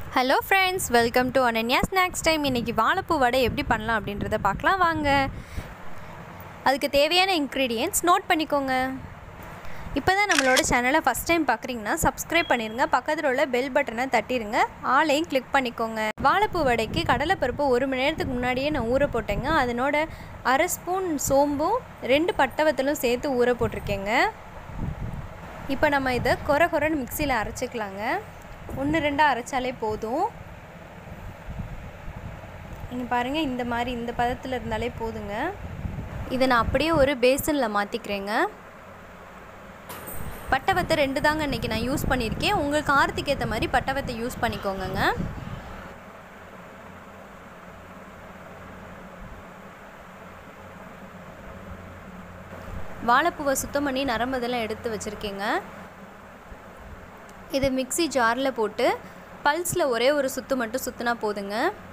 hello friends welcome to Ananya snacks time இன்றைக்கி வாழைப்பூ வடை எப்படி பண்ணலாம் அப்படின்றத பார்க்கலாம் வாங்க அதுக்கு தேவையான இன்க்ரீடியன்ட்ஸ் நோட் பண்ணிக்கோங்க இப்போ தான் நம்மளோட சேனலை ஃபஸ்ட் டைம் பார்க்குறீங்கன்னா சப்ஸ்கிரைப் பண்ணிடுங்க பக்கத்தில் உள்ள பெல் பட்டனை தட்டிடுங்க ஆளையும் கிளிக் பண்ணிக்கோங்க வாழைப்பூ வடைக்கு கடலைப்பருப்பு ஒரு மணி நேரத்துக்கு முன்னாடியே நான் ஊற போட்டேங்க அதனோட அரை ஸ்பூன் சோம்பும் ரெண்டு பட்டவத்தலும் சேர்த்து ஊற போட்டிருக்கேங்க இப்போ நம்ம இதை கொர கொரன்னு மிக்சியில் அரைச்சிக்கலாங்க ஒன்று ரெண்டாக அரைச்சாலே போதும் நீங்கள் பாருங்கள் இந்த மாதிரி இந்த பதத்தில் இருந்தாலே போதுங்க இதை நான் அப்படியே ஒரு பேசனில் மாற்றிக்கிறேங்க பட்டவத்தை ரெண்டு தாங்க இன்றைக்கி நான் யூஸ் பண்ணியிருக்கேன் உங்கள் காரத்துக்கு ஏற்ற மாதிரி பட்டவத்தை யூஸ் பண்ணிக்கோங்கங்க வாழைப்பூவை சுத்தம் பண்ணி நரம்பதெல்லாம் எடுத்து வச்சுருக்கேங்க இதை மிக்சி ஜாரில் போட்டு பல்ஸில் ஒரே ஒரு சுத்து மட்டும் சுற்றினா போதுங்க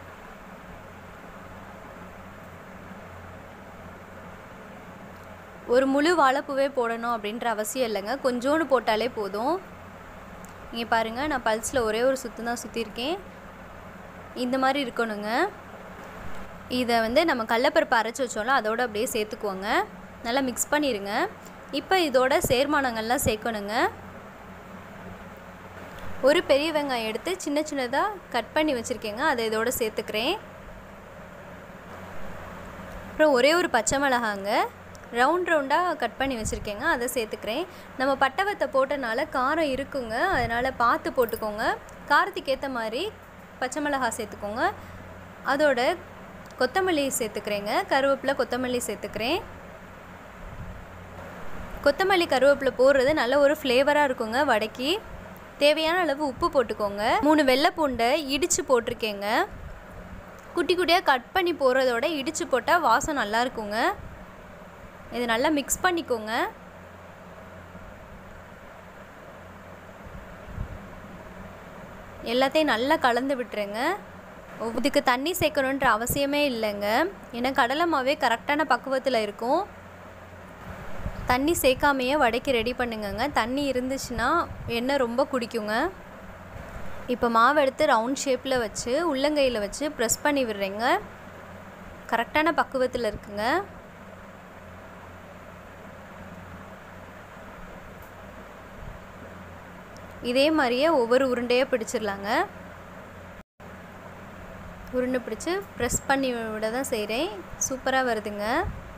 ஒரு முழு வாழைப்பூவே போடணும் அப்படின்ற அவசியம் இல்லைங்க கொஞ்சோண்டு போட்டாலே போதும் இங்கே பாருங்கள் நான் பல்ஸில் ஒரே ஒரு சுத்து தான் சுற்றிருக்கேன் இந்த மாதிரி இருக்கணுங்க இதை வந்து நம்ம கடலப்பருப்பு அரைச்சி வச்சோம்ல அதோடு அப்படியே சேர்த்துக்குவோங்க நல்லா மிக்ஸ் பண்ணிடுங்க இப்போ இதோட சேர்மானங்கள்லாம் சேர்க்கணுங்க ஒரு பெரிய வெங்காயம் எடுத்து சின்ன சின்னதாக கட் பண்ணி வச்சுருக்கேங்க அதை இதோட சேர்த்துக்கிறேன் அப்புறம் ஒரே ஒரு பச்சை மிளகாங்க ரவுண்ட் ரவுண்டாக கட் பண்ணி வச்சுருக்கேங்க அதை சேர்த்துக்கிறேன் நம்ம பட்டவத்தை போட்டனால காரம் இருக்குங்க அதனால் பார்த்து போட்டுக்கோங்க காரத்துக்கு ஏற்ற மாதிரி பச்சை மிளகா சேர்த்துக்கோங்க அதோட கொத்தமல்லி சேர்த்துக்கிறேங்க கருவேப்பிலை கொத்தமல்லி சேர்த்துக்கிறேன் கொத்தமல்லி கருவேப்பிலை போடுறது நல்ல ஒரு ஃப்ளேவராக இருக்குங்க வடைக்கு தேவையான அளவு உப்பு போட்டுக்கோங்க மூணு வெள்ளை பூண்டை இடித்து போட்டிருக்கேங்க குட்டி குட்டியாக கட் பண்ணி போடுறதோட இடித்து போட்டால் வாசம் நல்லா இருக்குங்க இது நல்லா மிக்ஸ் பண்ணிக்கோங்க எல்லாத்தையும் நல்லா கலந்து விட்டுருங்க இதுக்கு தண்ணி சேர்க்கணுன்ற அவசியமே இல்லைங்க ஏன்னா கடலை மாவே கரெக்டான பக்குவத்தில் இருக்கும் தண்ணி சேர்க்காமையே வடைக்கு ரெடி பண்ணுங்கங்க தண்ணி இருந்துச்சுன்னா எண்ணெய் ரொம்ப குடிக்குங்க இப்போ மாவு எடுத்து ரவுண்ட் ஷேப்பில் வச்சு உள்ளங்கையில் வச்சு ப்ரெஸ் பண்ணி விடுறேங்க கரெக்டான பக்குவத்தில் இருக்குங்க இதே மாதிரியே ஒவ்வொரு உருண்டையாக பிடிச்சிடலாங்க உருண்டை பிடிச்சி ப்ரெஸ் பண்ணி விட தான் செய்கிறேன் சூப்பராக வருதுங்க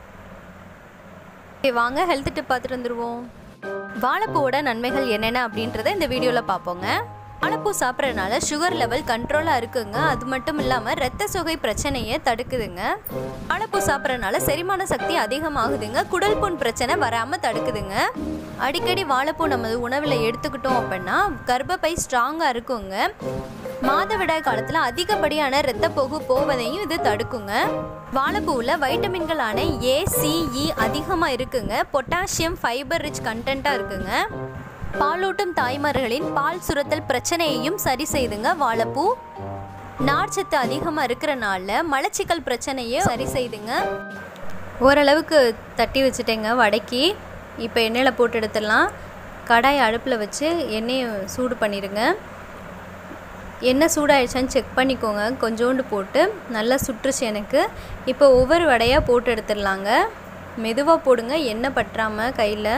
ஓகே வாங்க ஹெல்த் டிப் பார்த்துட்டு வந்துடுவோம் வாழைப்பூவோட நன்மைகள் என்னென்ன அப்படின்றத இந்த வீடியோவில் பார்ப்போங்க வாழைப்பூ சாப்பிட்றதுனால சுகர் லெவல் கண்ட்ரோலாக இருக்குங்க அது மட்டும் இல்லாமல் ரத்த சொகை பிரச்சனையை தடுக்குதுங்க வாழைப்பூ சாப்பிட்றதுனால செரிமான சக்தி அதிகமாகுதுங்க குடல் புண் பிரச்சனை வராமல் தடுக்குதுங்க அடிக்கடி வாழைப்பூ நம்ம உணவில் எடுத்துக்கிட்டோம் அப்படின்னா கர்ப்பப்பை ஸ்ட்ராங்காக இருக்குங்க மாதவிடாய் காலத்தில் அதிகப்படியான இரத்தப்போக்கு போவதையும் இது தடுக்குங்க வாழைப்பூவில் வைட்டமின்களான ஏ சிஇ அதிகமாக இருக்குங்க பொட்டாசியம் ஃபைபர் ரிச் கண்டென்ட்டாக இருக்குங்க பாலூட்டும் தாய்மார்களின் பால் சுரத்தல் பிரச்சனையையும் சரி செய்துங்க வாழைப்பூ நார்ச்சத்து அதிகமாக இருக்கிறனால மலச்சிக்கல் பிரச்சனையை சரி செய்துங்க ஓரளவுக்கு தட்டி வச்சுட்டேங்க வடக்கி இப்போ எண்ணெயில் போட்டு எடுத்துடலாம் கடாய் அடுப்பில் வச்சு எண்ணெயை சூடு பண்ணிடுங்க எண்ணெய் சூடாயிடுச்சான்னு செக் பண்ணிக்கோங்க கொஞ்சோண்டு போட்டு நல்லா சுற்றுச்சு எனக்கு இப்போ ஒவ்வொரு வடையாக போட்டு எடுத்துடலாங்க மெதுவாக போடுங்க எண்ணெய் பற்றாமல் கையில்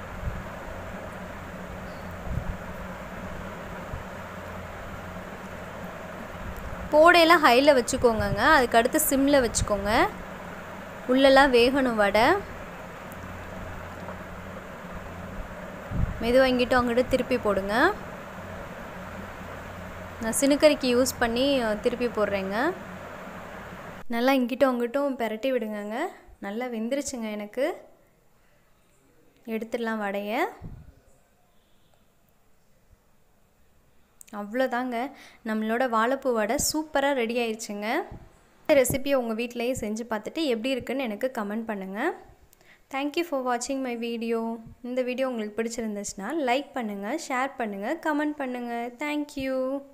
போடையெல்லாம் ஹையில் வச்சுக்கோங்கங்க அதுக்கடுத்து சிம்மில் வச்சுக்கோங்க உள்ளெல்லாம் வேகணும் வடை மெதுவாக இங்கிட்டும் அங்கிட்டு திருப்பி போடுங்க நான் சினுக்கரிக்கு யூஸ் பண்ணி திருப்பி போடுறேங்க நல்லா இங்கிட்டும் அங்கிட்டும் பெரட்டி விடுங்கங்க நல்லா வெந்துருச்சுங்க எனக்கு எடுத்துடலாம் வடையை அவ்வளோதாங்க நம்மளோட வாழைப்பூ வடை சூப்பராக ரெடி ஆயிடுச்சுங்க இந்த ரெசிபியை உங்கள் வீட்டிலையே செஞ்சு பார்த்துட்டு எப்படி இருக்குன்னு எனக்கு கமெண்ட் பண்ணுங்கள் தேங்க்யூ ஃபார் வாட்சிங் மை வீடியோ இந்த வீடியோ உங்களுக்கு பிடிச்சிருந்துச்சுன்னா லைக் பண்ணுங்கள் ஷேர் பண்ணுங்கள் கமெண்ட் பண்ணுங்கள் தேங்க்யூ